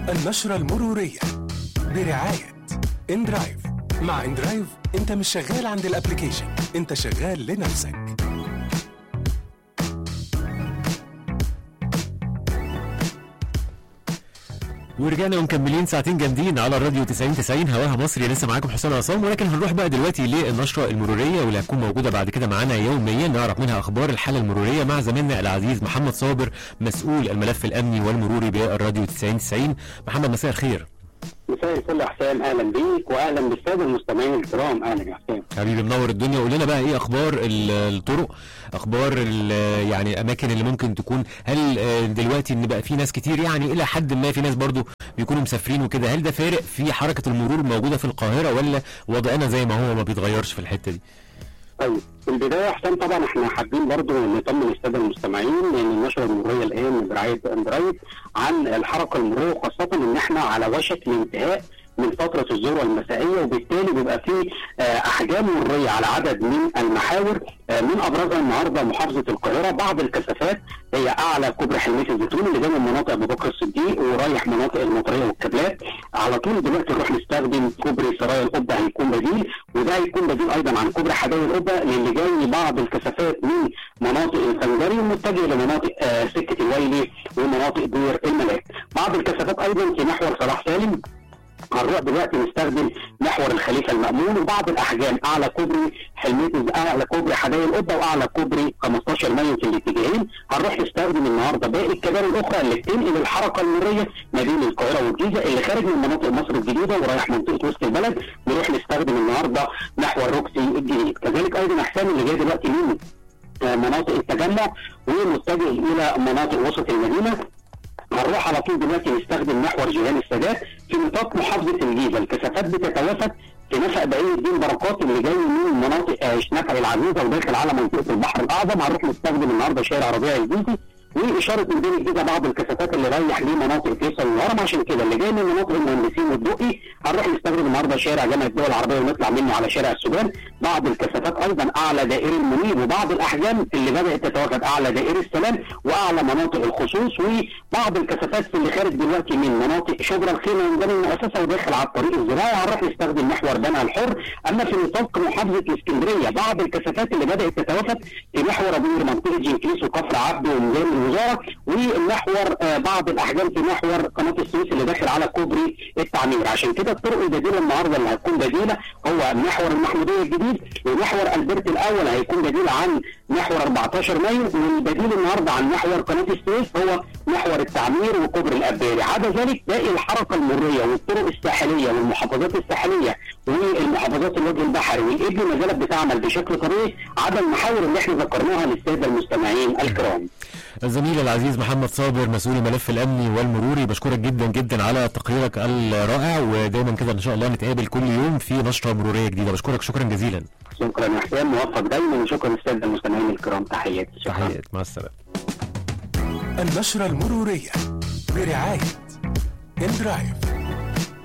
النشرة المرورية برعاية اندرايف مع اندرايف انت مش شغال عند الابليكيشن انت شغال لنفسك ورجعنا ومكملين ساعتين جامدين على الراديو 90 90 هواها مصري لسه معاكم حسام عصام ولكن هنروح بقى دلوقتي للنشره المروريه واللي هتكون موجوده بعد كده معانا يوميا نعرف منها اخبار الحاله المروريه مع زميلنا العزيز محمد صابر مسؤول الملف الامني والمروري بالراديو 90 90 محمد مساء الخير مساء الفل يا حسام اهلا بيك واهلا بالساده المستمعين الكرام اهلا يا حسام حبيبي منور الدنيا قول لنا بقى ايه اخبار ال- الطرق اخبار ال- يعني الاماكن اللي ممكن تكون هل آه، دلوقتي ان بقى في ناس كتير يعني الى حد ما في ناس برضو بيكونوا مسافرين وكده هل ده فارق في حركه المرور الموجوده في القاهره ولا وضعنا زي ما هو ما بيتغيرش في الحته دي طيب في البدايه يا حسام طبعا احنا حابين برضو نطمن الساده المستمعين لان النشره المروريه الان برعايه اندرايف عن الحركه المروريه وخاصه ان احنا على وشك الانتهاء من فترة الذروة المسائية وبالتالي بيبقى في آه، أحجام مرية على عدد من المحاور آه، من أبرزها النهاردة محافظة القاهرة بعض الكثافات هي أعلى كوبري حلمية الزيتون اللي جاي من مناطق أبو بكر الصديق ورايح مناطق المطرية والكابلات على طول دلوقتي نروح نستخدم كوبري سرايا القبة هيكون بديل وده هيكون بديل أيضا عن كوبري حدائق القبة للي جاي بعض الكثافات من مناطق الفنجري ومتجه لمناطق آه، سكة الويلي ومناطق دور الملاك بعض الكثافات أيضا في محور صلاح سالم هنروح دلوقتي نستخدم محور الخليفه المامون وبعض الاحجام اعلى كوبري حلميه اعلى كوبري حدائق القبه واعلى كوبري 15 مايو في الاتجاهين هنروح نستخدم النهارده باقي الكباري الاخرى اللي بتنقل الحركه المريه ما بين القاهره والجيزه اللي خارج من مناطق مصر الجديده ورايح منطقه وسط البلد نروح نستخدم النهارده محور روكسي الجديد كذلك ايضا احسان اللي جاي دلوقتي من آه، مناطق التجمع ومتجه الى مناطق وسط المدينه هنروح على طول دلوقتي نستخدم محور جيهان السادات في نطاق محافظه الجيزه الكثافات بتتوافد في نفق بقيه الدين بركات اللي جاي من مناطق آه، نفق العزيزه وداخل على منطقه البحر الاعظم هنروح نستخدم النهارده شارع ربيع الجيزي واشاره مدينه الجيزه بعض الكثافات اللي رايح لمناطق فيصل والهرم عشان كده اللي جاي من مناطق المهندسين والدقي هنروح نستخدم النهارده شارع جامعه الدول العربيه ونطلع منه على شارع السودان بعض الكثافات ايضا اعلى دائري المنيب وبعض الاحجام اللي بدات تتواجد اعلى دائري السلام واعلى مناطق الخصوص وبعض الكثافات اللي خارج دلوقتي من مناطق شبرا الخيمه من بني المؤسسه وداخل على الطريق الزراعي هنروح نستخدم محور بنها الحر اما في نطاق محافظه الاسكندريه بعض الكثافات اللي بدات تتوافد في محور ابو قير منطقه جنكيز وكفر عبده وميدان الوزاره والمحور آه، بعض الاحجام في محور قناه السويس اللي داخل على كوبري التعمير عشان كده الطرق البديله النهارده اللي هتكون بديله هو محور المحموديه الجديد ومحور البرت الاول هيكون بديل عن محور 14 مايو والبديل النهارده عن محور قناه السويس هو محور التعمير وكوبري الاباري عدا ذلك باقي الحركه المريه والطرق الساحليه والمحافظات الساحليه والمحافظات الوجه البحري والابن ما زالت بتعمل بشكل طبيعي عدا المحاور اللي احنا ذكرناها للساده المستمعين الكرام الزميل العزيز محمد صابر مسؤول الملف الامني والمروري بشكرك جدا جدا على تقريرك الرائع ودايما كده ان شاء الله نتقابل كل يوم في نشره مروريه جديده بشكرك شكرا جزيلا شكرا يا حسام موفق دايما وشكرا للساده المستمعين الكرام تحياتي شكرا تحيات مع السلامه النشرة المرورية برعاية اندرايف